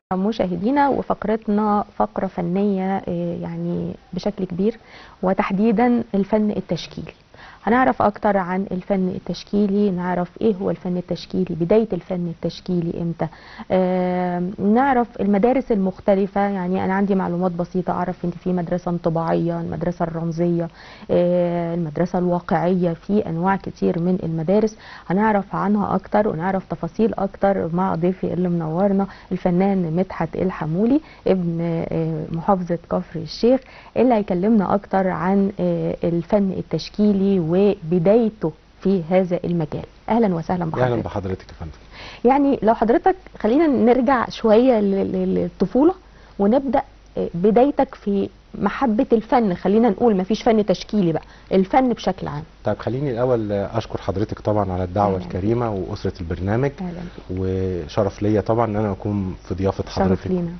مشاهدينا وفقرتنا فقرة فنية آه، يعني بشكل كبير وتحديدا الفن التشكيلي هنعرف أكتر عن الفن التشكيلي نعرف إيه هو الفن التشكيلي بداية الفن التشكيلي إمتى آه نعرف المدارس المختلفة يعني أنا عندي معلومات بسيطة أعرف إن في مدرسة انطباعية المدرسة الرمزية آه المدرسة الواقعية في أنواع كتير من المدارس هنعرف عنها أكتر ونعرف تفاصيل أكتر مع ضيفي اللي منورنا الفنان مدحت الحمولي ابن آه محافظة كفر الشيخ اللي هيكلمنا أكتر عن آه الفن التشكيلي وبدايته في هذا المجال اهلا وسهلا اهلا بحضرتك بحضرتك يا فندم يعني لو حضرتك خلينا نرجع شويه لل- لل- للطفوله ونبدا آه، بدايتك في محبه الفن خلينا نقول ما فيش فن تشكيلي بقى الفن بشكل عام طيب خليني الاول اشكر حضرتك طبعا على الدعوه أهلاً بك. الكريمه واسره البرنامج اهلا بيك وشرف ليا طبعا ان انا اكون في ضيافه شرف حضرتك لينا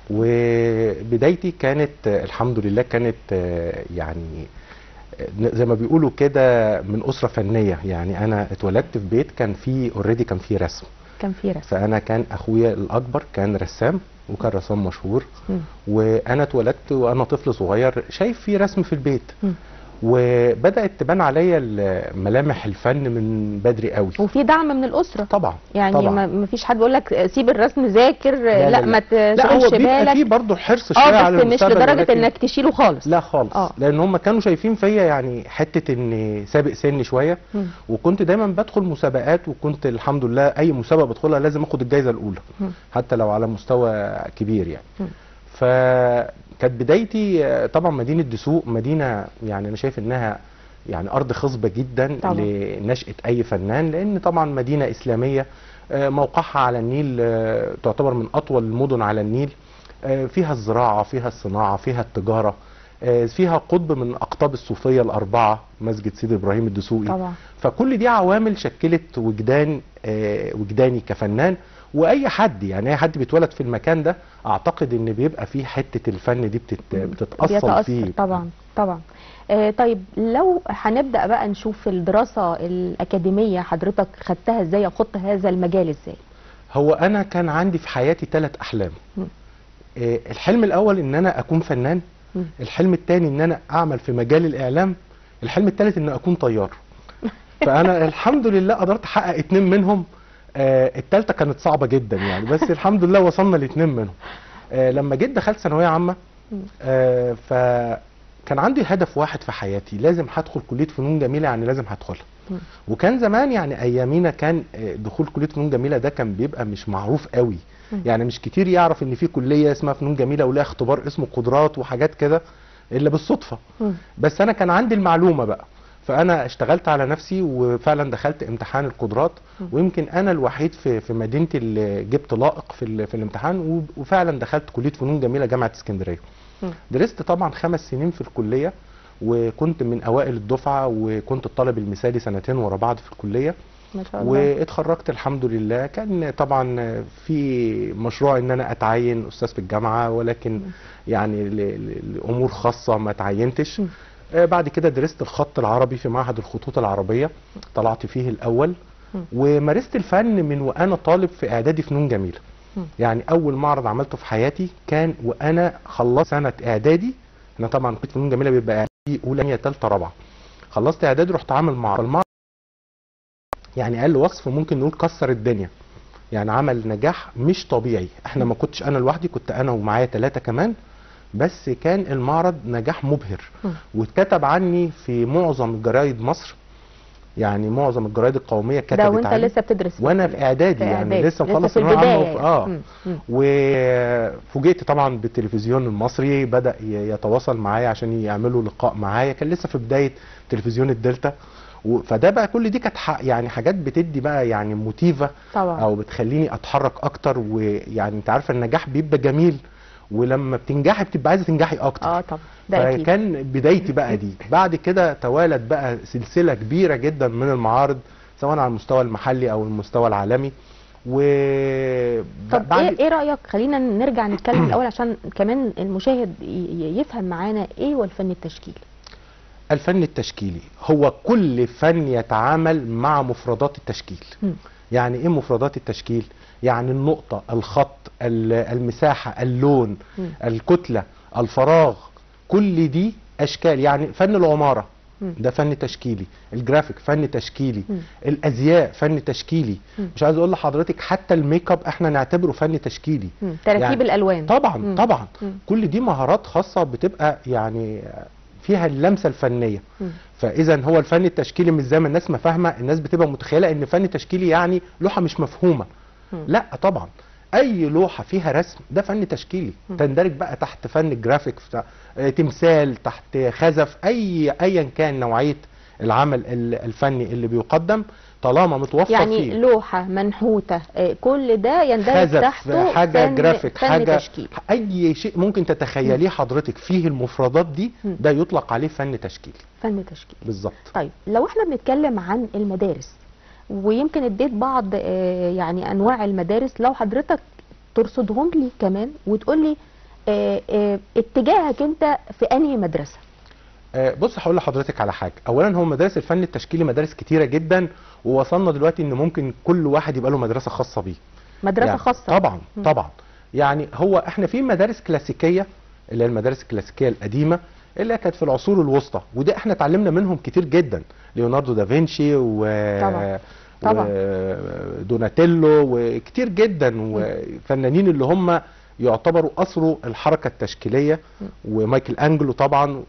وبدايتي كانت آه، الحمد لله كانت آه، يعني آه، زي ما بيقولوا كده من اسره فنيه يعني انا اتولدت في بيت كان فيه اوريدي كان فيه رسم كان في رسم فانا كان اخويا الاكبر كان رسام وكان رسام مشهور مم. وانا اتولدت وانا طفل صغير شايف في رسم في البيت مم. وبدات تبان عليا ال- ملامح الفن من بدري قوي وفي دعم من الاسره طبعا يعني طبعا ما ما فيش حد بيقول لك سيب الرسم ذاكر لا, لا، لا. ما لا هو تشغلش بيبقى بالك فيه برضه حرص شويه اه على بس مش المستقبل لدرجه ولكن انك تشيله خالص لا خالص آه. لان هم كانوا شايفين فيا يعني حته اني سابق سني شويه مم. وكنت دايما بدخل مسابقات وكنت الحمد لله اي مسابقه بدخلها لازم اخد الجائزه الاولى مم. حتى لو على مستوى كبير يعني مم. فكانت بدايتي آه، طبعا مدينه دسوق مدينه يعني انا شايف انها يعني ارض خصبه جدا طبعا. لنشاه اي فنان لان طبعا مدينه اسلاميه آه، موقعها على النيل آه، تعتبر من اطول المدن على النيل آه، فيها الزراعه فيها الصناعه فيها التجاره آه، فيها قطب من اقطاب الصوفيه الاربعه مسجد سيدي ابراهيم الدسوقي طبعا فكل دي عوامل شكلت وجدان آه، وجداني كفنان واي حد يعني اي حد بيتولد في المكان ده اعتقد ان بيبقى فيه حته الفن دي بتت بتتاصل بيتأثر فيه طبعا طبعا آه طيب لو هنبدأ بقى نشوف الدراسة الأكاديمية حضرتك خدتها ازاي أو خدت هذا المجال ازاي هو انا كان عندي في حياتي ثلاث احلام مم. آه، الحلم الاول ان انا اكون فنان مم. الحلم الثاني ان انا اعمل في مجال الاعلام الحلم الثالث ان اكون طيار فانا الحمد لله قدرت احقق اتنين منهم آه الثالثه كانت صعبه جدا يعني بس الحمد لله وصلنا لاتنين منهم آه لما جيت دخلت ثانويه عامه مم. آه فكان عندي هدف واحد في حياتي لازم هدخل كليه فنون جميله يعني لازم هدخلها مم. وكان زمان يعني ايامينا كان آه، دخول كليه فنون جميله ده كان بيبقى مش معروف قوي مم. يعني مش كتير يعرف ان في كليه اسمها فنون جميله ولها اختبار اسمه قدرات وحاجات كده الا بالصدفه مم. بس انا كان عندي المعلومه بقى فانا اشتغلت على نفسي وفعلا دخلت امتحان القدرات مم. ويمكن انا الوحيد في في مدينتي اللي جبت لائق في ال- في الامتحان و- وفعلا دخلت كليه فنون جميله جامعه اسكندريه مم. درست طبعا خمس سنين في الكليه وكنت من اوائل الدفعه وكنت الطالب المثالي سنتين ورا بعض في الكليه ما شاء الله واتخرجت الحمد لله كان طبعا في مشروع ان انا اتعين استاذ في الجامعه ولكن يعني ل- ل- لامور خاصه ما تعينتش مم. آه، بعد كده درست الخط العربي في معهد الخطوط العربيه طلعت فيه الاول مم. ومارست الفن من وانا طالب في اعدادي فنون جميله مم. يعني اول معرض عملته في حياتي كان وانا خلصت سنه اعدادي انا طبعا كنت فنون جميله بيبقى اعدادي اولى ثانيه ثالثه رابعه خلصت اعدادي رحت عامل معرض المعرض يعني اقل وصف ممكن نقول كسر الدنيا يعني عمل نجاح مش طبيعي احنا ما كنتش انا لوحدي كنت انا ومعايا ثلاثه كمان بس كان المعرض نجاح مبهر مم. واتكتب عني في معظم جرايد مصر يعني معظم الجرايد القوميه كتبت ده وانت عني لسه بتدرس وانا في اعدادي في يعني إعدادي. لسه مخلص في ثانويه عامه البداية وف- اه مم. مم. وفوجئت طبعا بالتلفزيون المصري بدا ي- يتواصل معايا عشان يعملوا لقاء معايا كان لسه في بدايه تلفزيون الدلتا و- فده بقى كل دي كانت ح- يعني حاجات بتدي بقى يعني موتيفه طبعا او بتخليني اتحرك اكتر ويعني انت عارفه النجاح بيبقى جميل ولما بتنجحي بتبقى عايزه تنجحي اكتر اه طبعا ده اكيد فكان بدايتي بقى دي بعد كده توالت بقى سلسله كبيره جدا من المعارض سواء على المستوى المحلي او المستوى العالمي و طب بعد- ايه ايه رايك خلينا نرجع نتكلم الاول عشان كمان المشاهد ي- ي- يفهم معانا ايه هو الفن التشكيلي الفن التشكيلي هو كل فن يتعامل مع مفردات التشكيل مم. يعني ايه مفردات التشكيل يعني النقطه الخط ال- المساحه اللون مم. الكتله الفراغ كل دي اشكال يعني فن العماره مم. ده فن تشكيلي الجرافيك فن تشكيلي مم. الازياء فن تشكيلي مم. مش عايز اقول لحضرتك حتى الميك اب احنا نعتبره فن تشكيلي مم. تركيب يعني الالوان طبعا مم. طبعا مم. كل دي مهارات خاصه بتبقى يعني فيها اللمسه الفنيه مم. فاذا هو الفن التشكيلي مش زي ما الناس ما فاهمه الناس بتبقى متخيله ان فن تشكيلي يعني لوحه مش مفهومه مم. لا طبعا اي لوحه فيها رسم ده فن تشكيلي مم. تندرج بقى تحت فن الجرافيك بتاع- آه، تمثال تحت خزف اي ايا كان نوعيه العمل ال- الفني اللي بيقدم طالما متوفر يعني فيه لوحه منحوته آه، كل ده يندرج خزف تحته حاجه فن جرافيك فن حاجه تشكيل اي شيء ممكن تتخيليه حضرتك فيه المفردات دي مم. ده يطلق عليه فن تشكيلي فن تشكيل بالظبط طيب لو احنا بنتكلم عن المدارس ويمكن اديت بعض آه، يعني انواع المدارس لو حضرتك ترصدهم لي كمان وتقول لي آه، آه، اتجاهك انت في انهي مدرسه آه، بص هقول لحضرتك على حاجه اولا هو مدارس الفن التشكيلي مدارس كتيره جدا ووصلنا دلوقتي ان ممكن كل واحد يبقى له مدرسه خاصه بيه مدرسه يعني خاصه طبعا مم. طبعا يعني هو احنا في مدارس كلاسيكيه اللي هي المدارس الكلاسيكيه القديمه اللي هي كانت في العصور الوسطى وده احنا اتعلمنا منهم كتير جدا ليوناردو دافنشي و طبعا. طبعا. ودوناتيلو وكتير جدا وفنانين اللي هم يعتبروا اثروا الحركه التشكيليه ومايكل انجلو طبعا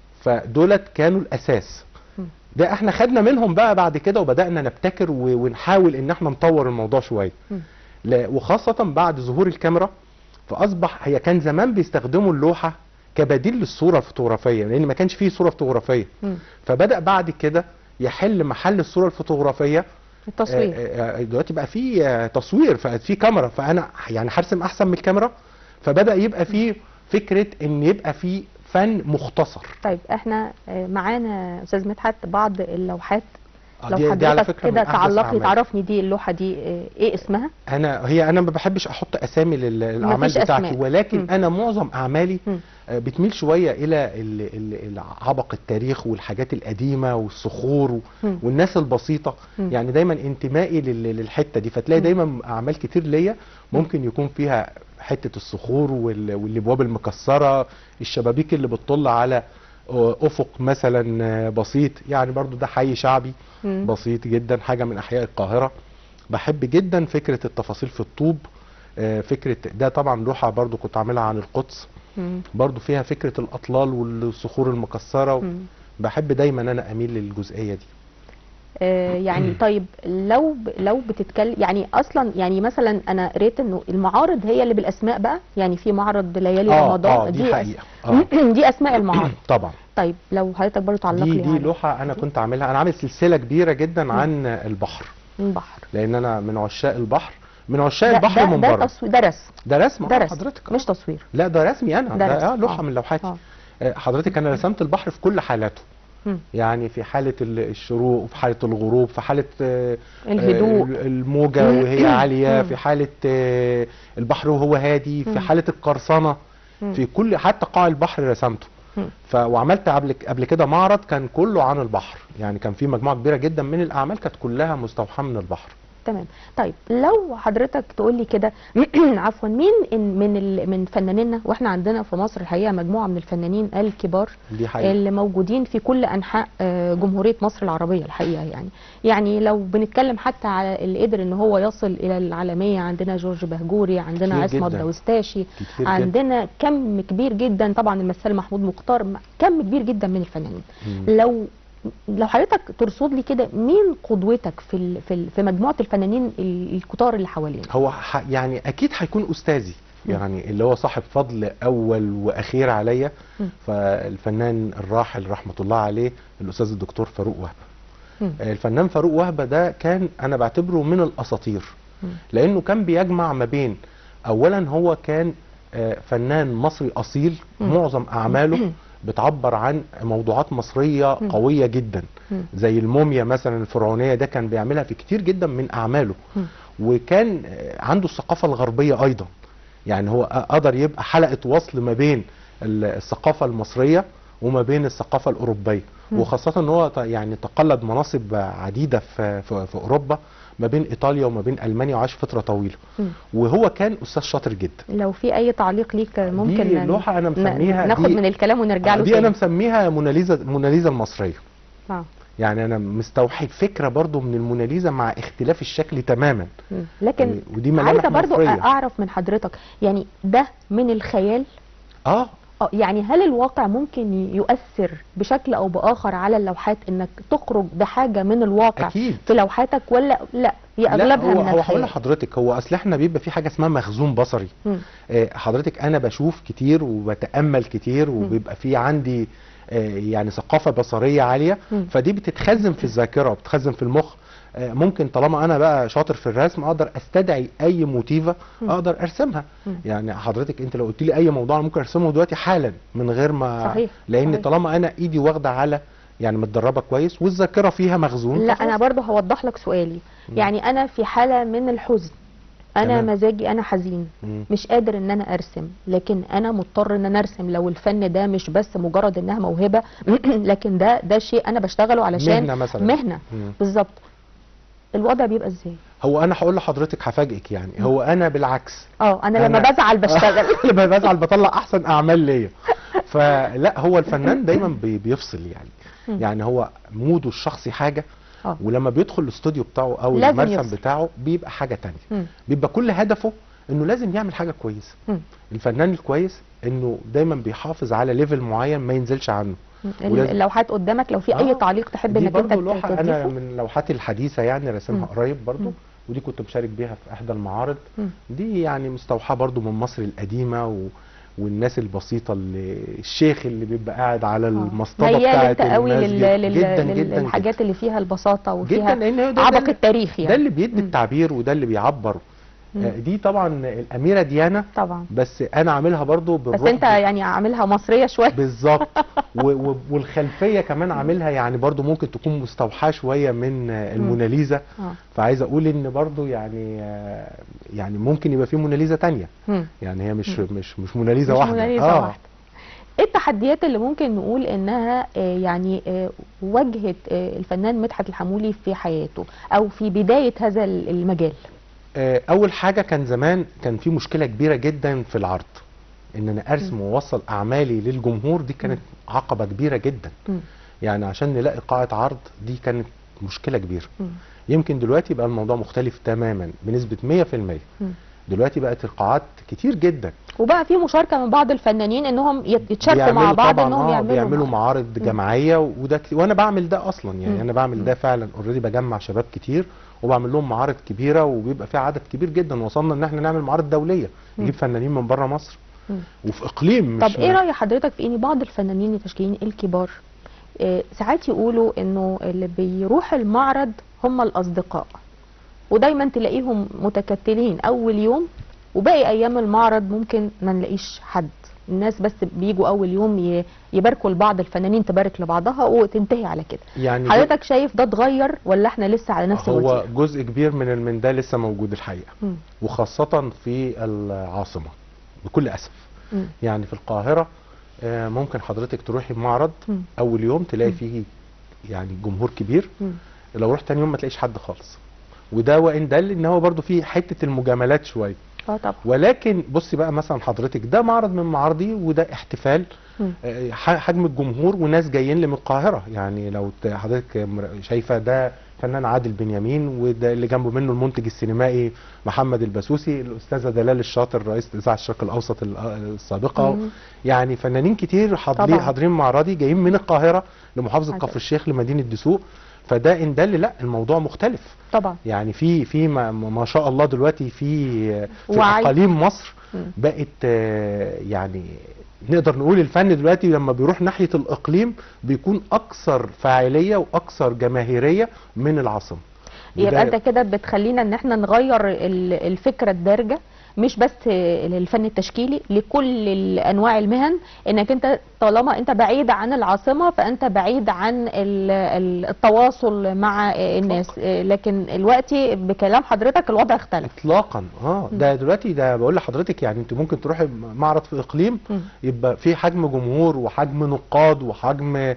فدولت كانوا الاساس مم. ده احنا خدنا منهم بقى بعد كده وبدانا نبتكر و- ونحاول ان احنا نطور الموضوع شويه مم. لا وخاصة بعد ظهور الكاميرا فأصبح هي كان زمان بيستخدموا اللوحة كبديل للصورة الفوتوغرافية لأن ما كانش فيه صورة فوتوغرافية مم. فبدأ بعد كده يحل محل الصورة الفوتوغرافية التصوير آه، آه، دلوقتي بقى في آه، تصوير ففي كاميرا فأنا يعني هرسم أحسن من الكاميرا فبدأ يبقى في فكرة إن يبقى في فن مختصر طيب احنا آه، معانا استاذ مدحت بعض اللوحات آه، لو دي, دي على حضرتك فكرة من كده أحدث تعلق لي أعمالي. تعرفني دي اللوحه دي آه، ايه اسمها انا هي انا ما بحبش احط اسامي لل- للاعمال مفيش بتاعتي أسماء. ولكن مم. انا معظم اعمالي مم. آه، بتميل شويه الى ال- ال- ال- عبق التاريخ والحاجات القديمه والصخور و- مم. والناس البسيطه مم. يعني دايما انتمائي لل- للحته دي فتلاقي مم. دايما اعمال كتير ليا ممكن يكون فيها حته الصخور وال- والابواب المكسره الشبابيك اللي بتطل على آه، افق مثلا آه، بسيط يعني برضو ده حي شعبي مم. بسيط جدا حاجه من احياء القاهره بحب جدا فكره التفاصيل في الطوب آه، فكره ده طبعا لوحه برضو كنت عاملها عن القدس مم. برضو فيها فكره الاطلال والصخور المكسره و... مم. بحب دايما انا اميل للجزئيه دي آه، يعني طيب لو ب- لو بتتكلم يعني اصلا يعني مثلا انا قريت انه المعارض هي اللي بالاسماء بقى يعني في معرض ليالي اه رمضان اه دي أس- حقيقه اه دي اسماء المعارض طبعا طيب لو حضرتك برضو تعلق دي لي دي على لوحه انا كنت عاملها انا عامل سلسله كبيره جدا عن البحر البحر لان انا من عشاق البحر من عشاق ده البحر ده, من ده بره تصوير ده رسم ده رسم ده آه، رسم حضرتك مش تصوير لا ده رسمي انا ده ده, رسم. آه لوحه آه. من لوحاتي آه. آه، حضرتك انا رسمت البحر في كل حالاته مم. يعني في حالة ال- الشروق وفي حالة الغروب في حالة آه، الهدوء. آه، الموجة وهي عالية مم. في حالة آه، البحر وهو هادي في مم. حالة القرصنة مم. في كل حتى قاع البحر رسمته مم. ف وعملت قبل قبل كده معرض كان كله عن البحر يعني كان في مجموعة كبيرة جدا من الأعمال كانت كلها مستوحاة من البحر تمام طيب لو حضرتك تقول لي كده عفوا مين إن- من ال- من فنانينا واحنا عندنا في مصر الحقيقه مجموعه من الفنانين الكبار دي حقيقة اللي موجودين في كل انحاء آه، جمهوريه مصر العربيه الحقيقه يعني يعني لو بنتكلم حتى على اللي قدر ان هو يصل الى العالميه عندنا جورج بهجوري عندنا كتير عصمت جدا. داوستاشي كتير جدا عندنا كم كبير جدا طبعا الممثل محمود مختار م- كم كبير جدا من الفنانين مم. لو لو حضرتك ترصد لي كده مين قدوتك في ال- في ال- في مجموعه الفنانين ال- الكتار اللي حوالينا هو ح... يعني اكيد هيكون استاذي مم. يعني اللي هو صاحب فضل اول واخير عليا مم. فالفنان الراحل رحمه الله عليه الاستاذ الدكتور فاروق وهبه مم. الفنان فاروق وهبه ده كان انا بعتبره من الاساطير مم. لانه كان بيجمع ما بين اولا هو كان آه، فنان مصري اصيل مم. معظم اعماله بتعبر عن موضوعات مصريه مم. قويه جدا مم. زي الموميا مثلا الفرعونيه ده كان بيعملها في كتير جدا من اعماله مم. وكان آه، عنده الثقافه الغربيه ايضا يعني هو قدر يبقى حلقه وصل ما بين ال- الثقافه المصريه وما بين الثقافه الاوروبيه مم. وخاصه ان هو ت- يعني تقلد مناصب عديده في في, في اوروبا ما بين ايطاليا وما بين المانيا وعاش فتره طويله مم. وهو كان استاذ شاطر جدا لو في اي تعليق ليك ممكن دي ن- لوحه انا ن- مسميها ناخد دي من الكلام ونرجع له دي تاني انا مسميها موناليزا موناليزا المصريه آه. يعني انا مستوحي فكره برضو من الموناليزا مع اختلاف الشكل تماما مم. لكن و- ودي ملامح عايزه برضو مصرية. اعرف من حضرتك يعني ده من الخيال اه اه يعني هل الواقع ممكن ي- يؤثر بشكل او باخر على اللوحات انك تخرج بحاجه من الواقع اكيد في لوحاتك ولا لا هي لا اغلبها هو من هو هقول الخيال لحضرتك هو اصل احنا بيبقى في حاجه اسمها مخزون بصري مم. آه، حضرتك انا بشوف كتير وبتامل كتير وبيبقى في عندي آه، يعني ثقافه بصريه عاليه مم. فدي بتتخزن في الذاكره وبتتخزن في المخ آه، ممكن طالما انا بقى شاطر في الرسم اقدر استدعي اي موتيفه مم. اقدر ارسمها مم. يعني حضرتك انت لو قلت لي اي موضوع انا ممكن ارسمه دلوقتي حالا من غير ما صحيح، لان صحيح. طالما انا ايدي واخده على يعني متدربه كويس والذاكره فيها مخزون لا فخلاص. انا برضو هوضح لك سؤالي يعني انا في حاله من الحزن انا تمام. مزاجي انا حزين مم. مش قادر ان انا ارسم لكن انا مضطر ان انا ارسم لو الفن ده مش بس مجرد انها موهبه لكن ده ده شيء انا بشتغله علشان مهنة مثلا. مهنه مم. بالظبط الوضع بيبقى ازاي هو انا هقول لحضرتك هفاجئك يعني هو انا بالعكس اه انا لما أنا- بزعل بشتغل لما بزعل بطلع احسن اعمال ليا فلا هو الفنان دايما بي- بيفصل يعني مم. يعني هو موده الشخصي حاجه اه ولما بيدخل الاستوديو بتاعه او لازم المرسم يفصل. بتاعه بيبقى حاجه تانية مم. بيبقى كل هدفه انه لازم يعمل حاجه كويسه مم. الفنان الكويس انه دايما بيحافظ على ليفل معين ما ينزلش عنه ال- ولازم- اللوحات قدامك لو في اي آه، تعليق تحب دي انك انت برضه لوحه انا تضيفه من لوحاتي الحديثه يعني راسمها مم. قريب برضه مم. ودي كنت مشارك بيها في احدى المعارض مم. دي يعني مستوحاه برضو من مصر القديمه و... والناس البسيطه اللي الشيخ اللي بيبقى قاعد على المصطبه ميال بتاعه انت قوي المسجد لل... لل... جدا لل... جدا للحاجات اللي فيها البساطه جدا وفيها لان هو ده, عبق ده, التاريخ يعني ده اللي بيدي مم. التعبير وده اللي بيعبر مم. آه، دي طبعا الاميره ديانا طبعا بس انا عاملها برضو بس بالروح انت يعني عاملها مصريه شويه بالظبط و... و... والخلفيه كمان عاملها يعني برضو ممكن تكون مستوحاه شويه من آه، الموناليزا اه فعايز اقول ان برضو يعني آه، يعني ممكن يبقى في موناليزا تانية مم. يعني هي مش مم. مش مش موناليزا مش واحده موناليزا آه. واحده ايه التحديات اللي ممكن نقول انها آه، يعني آه، واجهت آه، الفنان مدحت الحمولي في حياته او في بدايه هذا ال- المجال آه، اول حاجه كان زمان كان في مشكله كبيره جدا في العرض ان انا ارسم واوصل اعمالي للجمهور دي كانت عقبه كبيره جدا مم. يعني عشان نلاقي قاعه عرض دي كانت مشكله كبيره مم. يمكن دلوقتي بقى الموضوع مختلف تماما بنسبه 100% مم. دلوقتي بقت القاعات كتير جدا وبقى في مشاركه من بعض الفنانين انهم يت- يتشاركوا مع بيعملوا بعض طبعاً انهم آه، يعملوا بيعملوا مع- معارض جماعيه وده كت- وانا بعمل ده اصلا يعني مم. انا بعمل ده فعلا اوريدي بجمع شباب كتير وبعمل لهم معارض كبيره وبيبقى في عدد كبير جدا وصلنا ان احنا نعمل معارض دوليه نجيب فنانين من بره مصر مم. وفي اقليم مش طب ايه راي حضرتك في ان بعض الفنانين التشكيليين الكبار آه، ساعات يقولوا انه اللي بيروح المعرض هم الاصدقاء ودايما تلاقيهم متكتلين اول يوم وباقي ايام المعرض ممكن ما نلاقيش حد الناس بس بيجوا اول يوم ي- يباركوا لبعض الفنانين تبارك لبعضها وتنتهي على كده يعني حضرتك شايف ده اتغير ولا احنا لسه على نفس هو الوتيره جزء كبير من من ده لسه موجود الحقيقه مم. وخاصه في العاصمه بكل اسف مم. يعني في القاهره آه، ممكن حضرتك تروحي معرض مم. اول يوم تلاقي مم. فيه يعني جمهور كبير مم. لو رحت تاني يوم ما تلاقيش حد خالص وده وان دل ان هو برضو فيه حته المجاملات شويه اه طبعا ولكن بصي بقى مثلا حضرتك ده معرض من معارضي وده احتفال مم. آه، ح- حجم الجمهور وناس جايين لي من القاهره يعني لو ت- حضرتك مر- شايفه ده فنان عادل بنيامين وده اللي جنبه منه المنتج السينمائي محمد البسوسي الاستاذه دلال الشاطر رئيس اذاعه الشرق الاوسط ال- السابقه مم. يعني فنانين كتير حاضرين طبعا. حاضرين معرضي جايين من القاهره لمحافظه عجب. كفر الشيخ لمدينه دسوق فده ان دل لا الموضوع مختلف طبعا يعني في في ما, ما شاء الله دلوقتي في في وعي. اقاليم مصر مم. بقت آه، يعني نقدر نقول الفن دلوقتي لما بيروح ناحيه الاقليم بيكون اكثر فاعليه واكثر جماهيريه من العاصمه يبقى وده- انت كده بتخلينا ان احنا نغير ال- الفكره الدارجه مش بس للفن التشكيلي لكل ال- انواع المهن انك انت طالما انت بعيد عن العاصمه فانت بعيد عن ال- ال- التواصل مع الناس لكن دلوقتي بكلام حضرتك الوضع اختلف اطلاقا اه مم. ده دلوقتي ده بقول لحضرتك يعني انت ممكن تروحي معرض في اقليم مم. يبقى في حجم جمهور وحجم نقاد وحجم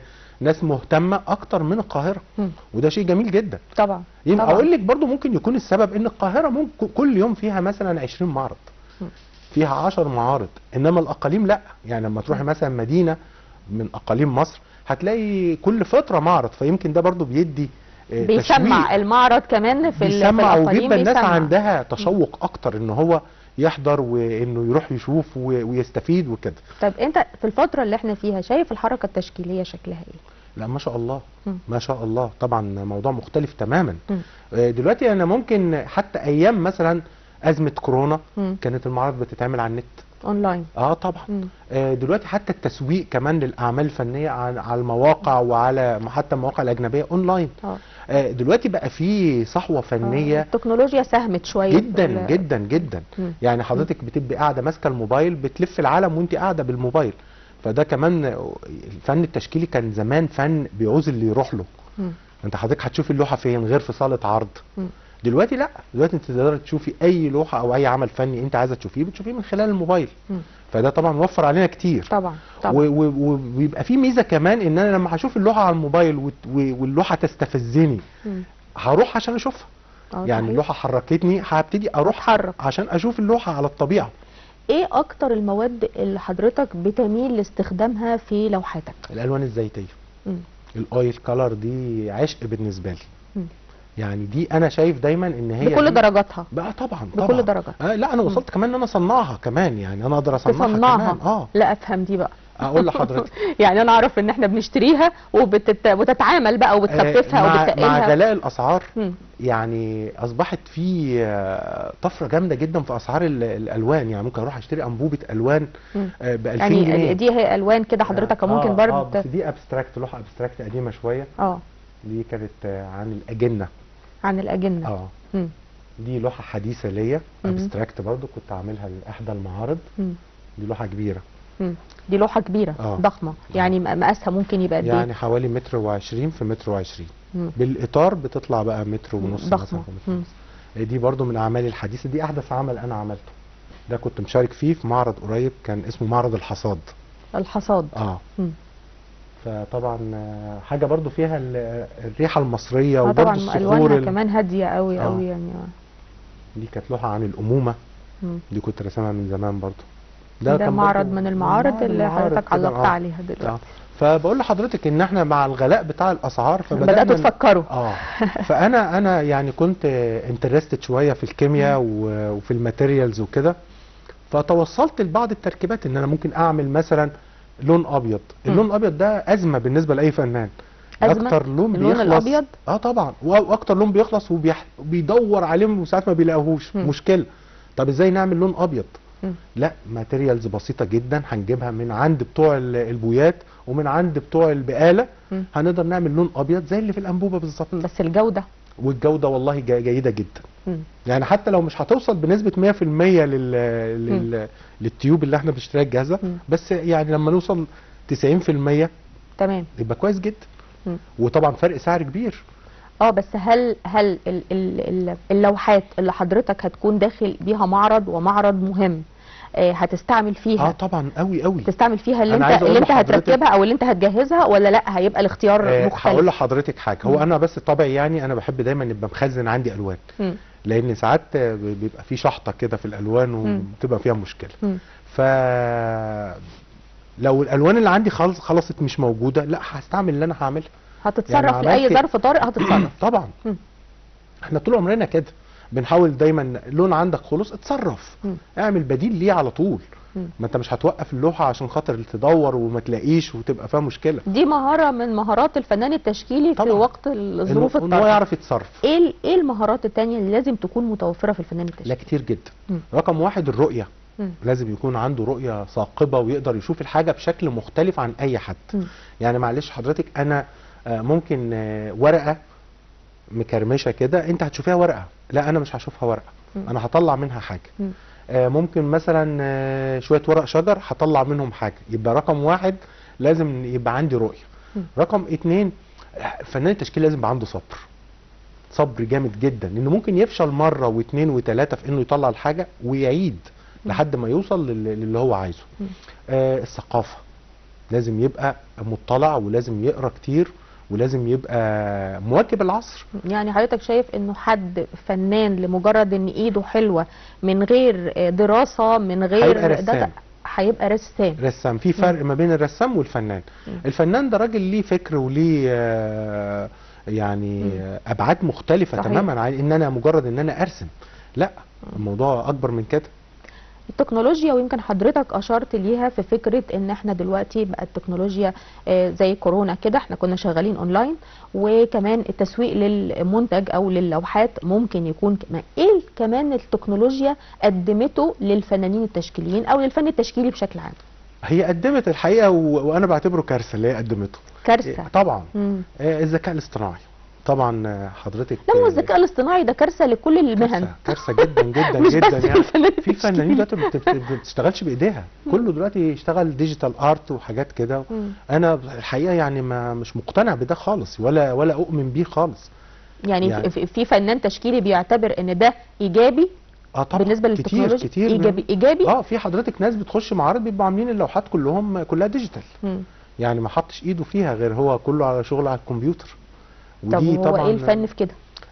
ناس مهتمه اكتر من القاهره مم. وده شيء جميل جدا طبعا يبقى طبعا. اقول لك برضو ممكن يكون السبب ان القاهره ممكن كل يوم فيها مثلا 20 معرض م. فيها 10 معارض انما الاقاليم لا يعني لما تروحي مثلا مدينه من اقاليم مصر هتلاقي كل فتره معرض فيمكن ده برضو بيدي آه، بيسمع تشويق. المعرض كمان في ال- في بيسمع الاقاليم وبيبقى الناس بيسمع. عندها تشوق اكتر ان هو يحضر وانه يروح يشوف و- ويستفيد وكده طب انت في الفتره اللي احنا فيها شايف الحركه التشكيليه شكلها ايه لا ما شاء الله مم. ما شاء الله طبعا موضوع مختلف تماما مم. آه، دلوقتي انا ممكن حتى ايام مثلا ازمه كورونا مم. كانت المعارض بتتعمل على النت اونلاين اه طبعا مم. آه، دلوقتي حتى التسويق كمان للاعمال الفنيه على على المواقع وعلى حتى المواقع الاجنبيه اونلاين اه آه، دلوقتي بقى في صحوه آه، فنيه التكنولوجيا ساهمت شويه في جدا ال- جدا جدا مم. يعني حضرتك بتبقي قاعده ماسكه الموبايل بتلف العالم وانت قاعده بالموبايل فده كمان الفن التشكيلي كان زمان فن بيعوز اللي يروح له مم. انت حضرتك هتشوفي اللوحه فين غير في صاله عرض مم. دلوقتي لا دلوقتي انت تقدري تشوفي اي لوحه او اي عمل فني انت عايزه تشوفيه بتشوفيه من خلال الموبايل مم. فده طبعا وفر علينا كتير طبعا و- طبعا و- وبيبقى في ميزه كمان ان انا لما هشوف اللوحه على الموبايل وت- و- واللوحه تستفزني مم. هروح عشان اشوفها آه، يعني صحيح. اللوحه حركتني هبتدي اروح اتحرك عشان اشوف اللوحه على الطبيعه ايه اكتر المواد اللي حضرتك بتميل لاستخدامها في لوحاتك الالوان الزيتيه مم. الاويل كلر دي عشق بالنسبه لي مم. يعني دي انا شايف دايما ان هي بكل دي درجاتها بقى طبعا بكل طبعا درجة. آه لا انا وصلت كمان ان انا اصنعها كمان يعني انا اقدر اصنعها تصنعها كمان اه لا افهم دي بقى اقول لحضرتك يعني انا اعرف ان احنا بنشتريها وبتت... وتتعامل بقى وبتخففها آه، مع, مع وبتقلها غلاء الاسعار مم. يعني اصبحت في آه، طفره جامده جدا في اسعار ال- الالوان يعني ممكن اروح اشتري انبوبه الوان مم. ب 2000 يعني جنيه دي هي الوان كده حضرتك آه، ممكن آه، برضه اه بس ت- دي ابستراكت لوحه ابستراكت قديمه شويه اه دي كانت آه، عن الاجنه عن الاجنه اه مم. دي لوحه حديثه ليا مم. ابستراكت برضو كنت عاملها لاحدى المعارض مم. دي لوحه كبيره مم. دي لوحه كبيره آه. ضخمه يعني م- مقاسها ممكن يبقى قد ايه يعني حوالي متر وعشرين في متر وعشرين مم. بالاطار بتطلع بقى متر ونص مثلا ضخمه في متر مم. ونص. دي برضو من اعمالي الحديثه دي احدث عمل انا عملته ده كنت مشارك فيه في معرض قريب كان اسمه معرض الحصاد الحصاد اه مم. فطبعا آه، حاجه برضو فيها ال- الريحه المصريه اه وبرضو طبعا الصخور الوانها ال- كمان هاديه قوي آه. قوي يعني آه. دي كانت لوحه عن الامومه مم. دي كنت راسمها من زمان برضو ده, كان معرض برضو من المعارض معرض اللي المعارض حضرتك كده، علقت آه. عليها آه. دلوقتي فبقول لحضرتك ان احنا مع الغلاء بتاع الاسعار فبدانا بداتوا ن- تفكروا اه فانا انا يعني كنت انترستد شويه في الكيمياء و- وفي الماتيريالز وكده فتوصلت لبعض التركيبات ان انا ممكن اعمل مثلا لون ابيض اللون الابيض ده ازمه بالنسبه لاي فنان أزمة؟ اكتر لون اللون بيخلص الأبيض؟ اه طبعا و- واكتر لون بيخلص وبيح... وبيدور عليهم وساعات ما بيلاقوهوش مم. مشكله طب ازاي نعمل لون ابيض مم. لا ماتيريالز بسيطه جدا هنجيبها من عند بتوع ال- البويات ومن عند بتوع البقاله مم. هنقدر نعمل لون ابيض زي اللي في الانبوبه بالظبط بس الجوده والجوده والله جا- جيده جدا مم. يعني حتى لو مش هتوصل بنسبه 100% لل... لل... للتيوب اللي احنا بنشتريها الجاهزه مم. بس يعني لما نوصل 90% تمام يبقى كويس جدا مم. وطبعا فرق سعر كبير اه بس هل هل ال- ال- ال- اللوحات اللي حضرتك هتكون داخل بيها معرض ومعرض مهم آه، هتستعمل فيها اه طبعا قوي قوي تستعمل فيها اللي أنا انت عايز أقول اللي انت لحضرتك- هتركبها او اللي انت هتجهزها ولا لا هيبقى الاختيار آه، مختلف هقول لحضرتك حاجه هو مم. انا بس طبعي يعني انا بحب دايما يبقى مخزن عندي الوان مم. لان ساعات آه، بيبقى في شحطه كده في الالوان مم. وبتبقى فيها مشكله مم. ف لو الالوان اللي عندي خلص خلصت مش موجوده لا هستعمل اللي انا هعملها هتتصرف يعني لاي عملت- ظرف طارئ هتتصرف طبعا مم. احنا طول عمرنا كده بنحاول دايما لون عندك خلص اتصرف مم. اعمل بديل ليه على طول مم. ما انت مش هتوقف اللوحه عشان خاطر تدور وما تلاقيش وتبقى فيها مشكله دي مهاره من مهارات الفنان التشكيلي في طبعا. وقت الظروف إنه- إن هو الطارئه يعرف يتصرف ايه ال- ايه المهارات التانية اللي لازم تكون متوفره في الفنان لا التشكيلي كتير جدا مم. رقم واحد الرؤيه مم. لازم يكون عنده رؤيه ثاقبه ويقدر يشوف الحاجه بشكل مختلف عن اي حد مم. يعني معلش حضرتك انا آه، ممكن آه، ورقه مكرمشه كده انت هتشوفيها ورقه لا انا مش هشوفها ورقه مم. انا هطلع منها حاجه مم. آه، ممكن مثلا آه، شويه ورق شجر هطلع منهم حاجه يبقى رقم واحد لازم يبقى عندي رؤيه مم. رقم اتنين آه، فنان التشكيل لازم يبقى عنده صبر صبر جامد جدا لانه ممكن يفشل مره واثنين وثلاثه في انه يطلع الحاجه ويعيد مم. لحد ما يوصل لل- للي هو عايزه مم. آه الثقافه لازم يبقى مطلع ولازم يقرا كتير ولازم يبقى مواكب العصر يعني حضرتك شايف انه حد فنان لمجرد ان ايده حلوه من غير آه، دراسه من غير هيبقى ده- رسام. هيبقى رسام رسام في فرق ما بين الرسام والفنان مم. الفنان ده راجل ليه فكر وليه آه، يعني مم. آه، ابعاد مختلفه صحيح. تماما عن ان انا مجرد ان انا ارسم لا الموضوع اكبر من كده التكنولوجيا ويمكن حضرتك اشرت ليها في فكره ان احنا دلوقتي بقى التكنولوجيا آه، زي كورونا كده احنا كنا شغالين اونلاين وكمان التسويق للمنتج او للوحات ممكن يكون كمان ايه كمان التكنولوجيا قدمته للفنانين التشكيليين او للفن التشكيلي بشكل عام هي قدمت الحقيقه و... وانا بعتبره كارثه اللي هي قدمته كارثه طبعا مم. آه، الذكاء الاصطناعي طبعا آه، حضرتك لا هو آه، الذكاء الاصطناعي ده كارثه لكل المهن كارثه كارثه جدا جدا مش جدا بس يعني الفنانين في فنانين التشكيليين. دلوقتي ما بت- بت- بتشتغلش بايديها كله دلوقتي يشتغل ديجيتال ارت وحاجات كده مم. انا الحقيقه يعني ما مش مقتنع بده خالص ولا ولا اؤمن بيه خالص يعني, يعني- في- في فنان تشكيلي بيعتبر ان ده ايجابي اه طبعا بالنسبه كتير للتكنولوجيا كتير من- ايجابي ايجابي اه في حضرتك ناس بتخش معارض بيبقوا عاملين اللوحات كلهم كلها ديجيتال مم. يعني ما حطش ايده فيها غير هو كله على شغل على الكمبيوتر طب هو ايه الفن في كده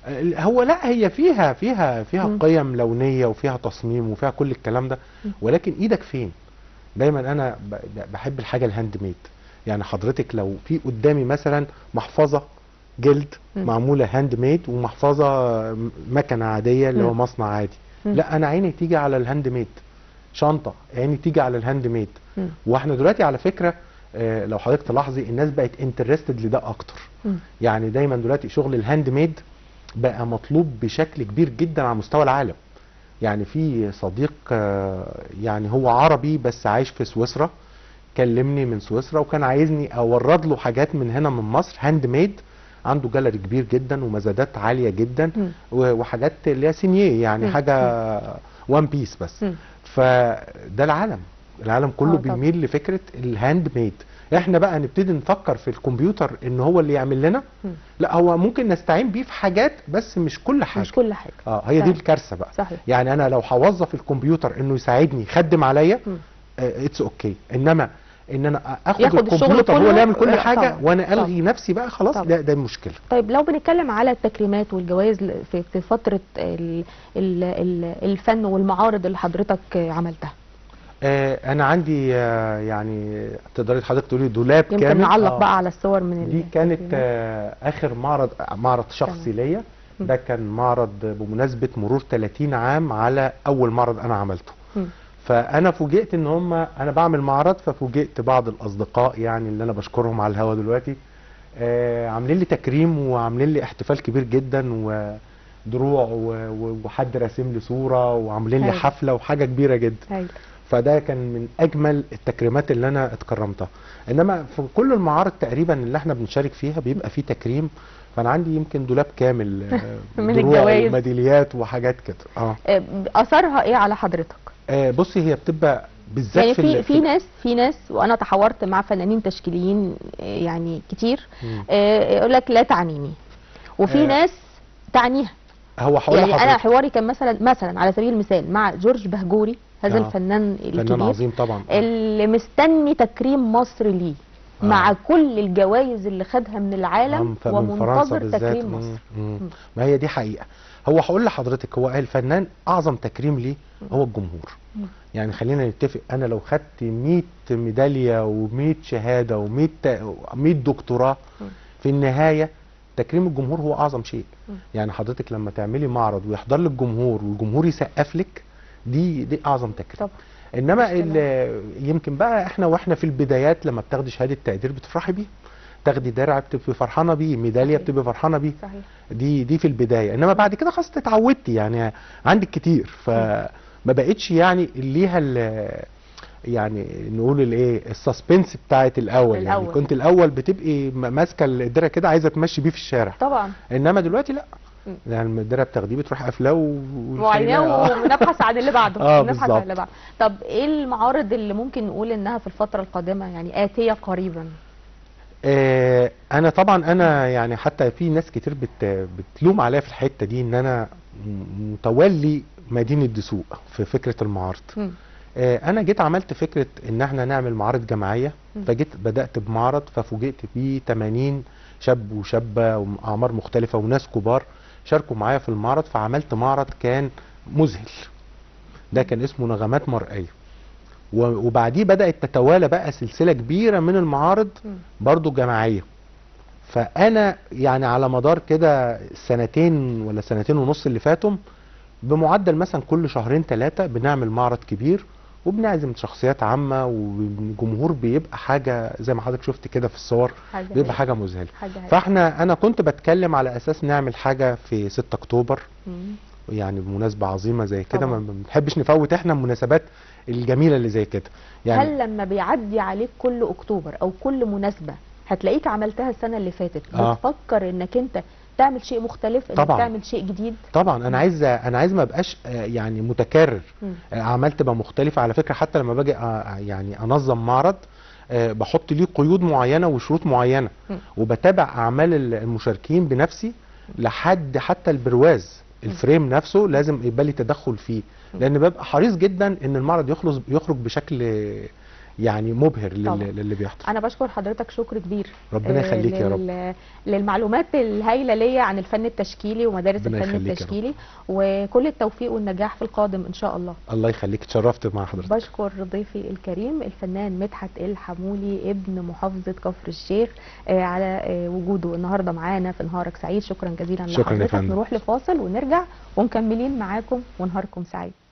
هو لا هي فيها فيها فيها مم. قيم لونيه وفيها تصميم وفيها كل الكلام ده مم. ولكن ايدك فين دايما انا ب- ب- بحب الحاجه الهاند ميد يعني حضرتك لو في قدامي مثلا محفظه جلد مم. معموله هاند ميد ومحفظه مكنه عاديه اللي هو مم. مصنع عادي مم. لا انا عيني تيجي على الهاند ميد شنطه عيني تيجي على الهاند ميد مم. واحنا دلوقتي على فكره آه، لو حضرتك تلاحظي الناس بقت انترستد لده اكتر مم. يعني دايما دلوقتي شغل الهاند ميد بقى مطلوب بشكل كبير جدا على مستوى العالم يعني في صديق آه، يعني هو عربي بس عايش في سويسرا كلمني من سويسرا وكان عايزني اورد له حاجات من هنا من مصر هاند ميد عنده جاليري كبير جدا ومزادات عاليه جدا مم. و- وحاجات اللي هي سينيه يعني مم. حاجه وان بيس بس مم. فده العالم العالم كله آه طبعا. بيميل لفكره الهاند ميد احنا بقى نبتدي نفكر في الكمبيوتر ان هو اللي يعمل لنا مم. لا هو ممكن نستعين بيه في حاجات بس مش كل حاجه مش كل حاجه اه هي دي فعلا. الكارثه بقى صحيح يعني انا لو هوظف الكمبيوتر انه يساعدني يخدم عليا مم. اتس اوكي انما ان انا اخد ياخد الشغل الكمبيوتر هو كله؟ اللي يعمل كل لا، حاجه طبعا. وانا الغي نفسي بقى خلاص طبعا. ده ده مشكله طيب لو بنتكلم على التكريمات والجوائز ل- في في فتره ال ال ال الفن والمعارض اللي حضرتك عملتها آه انا عندي آه يعني تقدري حضرتك تقولي دولاب يمكن كامل نعلق آه. بقى على الصور من دي كانت التكريمات. آه اخر معرض معرض شخصي ليا مم. ده كان معرض بمناسبه مرور 30 عام على اول معرض انا عملته مم. فانا فوجئت ان هم انا بعمل معرض ففوجئت بعض الاصدقاء يعني اللي انا بشكرهم على الهوا دلوقتي آه عاملين لي تكريم وعاملين لي احتفال كبير جدا ودروع و- و- وحد راسم لي صوره وعاملين لي هايل. حفله وحاجه كبيره جدا هايل. فده كان من اجمل التكريمات اللي انا اتكرمتها انما في كل المعارض تقريبا اللي احنا بنشارك فيها بيبقى فيه تكريم فانا عندي يمكن دولاب كامل آه، من دروع الجوائز. وميداليات وحاجات كده اه آه، اثرها ايه على حضرتك آه، بصي هي بتبقى بالذات يعني في ال- في ناس في ناس وانا تحاورت مع فنانين تشكيليين آه، يعني كتير مم. آه، يقول لك لا تعنيني وفي آه. ناس تعنيها هو هقول يعني انا لحضرتك حواري كان مثلا مثلا على سبيل المثال مع جورج بهجوري هذا آه. الفنان فنان الكبير عظيم طبعا اللي مستني تكريم مصر ليه آه. مع كل الجوائز اللي خدها من العالم من ف- من فرنسا ومنتظر بالذات تكريم مم. مصر مم. مم. ما هي دي حقيقة هو هقول لحضرتك هو الفنان أعظم تكريم ليه هو الجمهور مم. يعني خلينا نتفق أنا لو خدت 100 ميدالية و100 شهادة و100 100 دكتوراه مم. في النهاية تكريم الجمهور هو أعظم شيء مم. يعني حضرتك لما تعملي معرض ويحضر لك جمهور والجمهور يسقف لك دي دي أعظم تكريم طبعا انما مش ال- يمكن بقى احنا واحنا في البدايات لما بتاخدي شهاده تقدير بتفرحي بيه تاخدي درع بتبقي فرحانه بيه ميداليه صحيح. بتبقي فرحانه بيه صحيح دي دي في البدايه انما بعد كده خلاص اتعودتي يعني عندك كتير فما بقتش يعني ليها ال- يعني نقول الايه السسبنس بتاعت الاول, الأول. يعني كنت الاول بتبقي م- ماسكه الدرع كده عايزه تمشي بيه في الشارع طبعا انما دلوقتي لا مم. يعني الدرع بتاخديه بتروح قافلاه و- وعيناه وشايلاه. ونبحث عن اللي بعده آه، نبحث عن بالظبط. اللي بعده طب ايه المعارض اللي ممكن نقول انها في الفتره القادمه يعني اتيه قريبا آه، انا طبعا انا يعني حتى في ناس كتير بت بتلوم عليا في الحته دي ان انا م- متولي مدينه دسوق في فكره المعارض مم. آه، انا جيت عملت فكره ان احنا نعمل معارض جماعيه مم. فجيت بدات بمعرض ففوجئت بيه 80 شاب وشابه واعمار مختلفه وناس كبار شاركوا معايا في المعرض فعملت معرض كان مذهل ده كان اسمه نغمات مرئيه و- وبعديه بدات تتوالى بقى سلسله كبيره من المعارض مم. برضو جماعيه فانا يعني على مدار كده سنتين ولا سنتين ونص اللي فاتوا بمعدل مثلا كل شهرين ثلاثه بنعمل معرض كبير وبنعزم شخصيات عامه والجمهور بيبقى حاجه زي ما حضرتك شفت كده في الصور حاجه بيبقى هايلة. حاجه مذهله حاجه هايلة. فاحنا انا كنت بتكلم على اساس نعمل حاجه في 6 اكتوبر مم. يعني بمناسبه عظيمه زي كده ما طبعاً. ما بنحبش نفوت احنا المناسبات الجميله اللي زي كده يعني هل لما بيعدي عليك كل اكتوبر او كل مناسبه هتلاقيك عملتها السنه اللي فاتت آه. بتفكر انك انت تعمل شيء مختلف انك طبعاً. تعمل شيء جديد طبعا انا عايز انا عايز ما ابقاش آه، يعني متكرر مم. آه، اعمال تبقى مختلفه على فكره حتى لما باجي آه، يعني انظم معرض آه، بحط ليه قيود معينه وشروط معينه مم. وبتابع اعمال ال- المشاركين بنفسي لحد حتى البرواز الفريم نفسه لازم يبقى لي تدخل فيه لان ببقى حريص جدا ان المعرض يخلص يخرج بشكل يعني مبهر طبعاً. لل- للي بيحصل انا بشكر حضرتك شكر كبير ربنا آه، يخليك يا رب. لل- للمعلومات الهائله ليا عن الفن التشكيلي ومدارس ربنا الفن يخليك يا رب. التشكيلي وكل التوفيق والنجاح في القادم ان شاء الله الله يخليك اتشرفت مع حضرتك بشكر ضيفي الكريم الفنان مدحت الحمولي ابن محافظة كفر الشيخ آه، على آه، وجوده النهارده معانا في نهارك سعيد شكرا جزيلا شكراا يا لحضرتك فندم. نروح لفاصل ونرجع ومكملين معاكم ونهاركم سعيد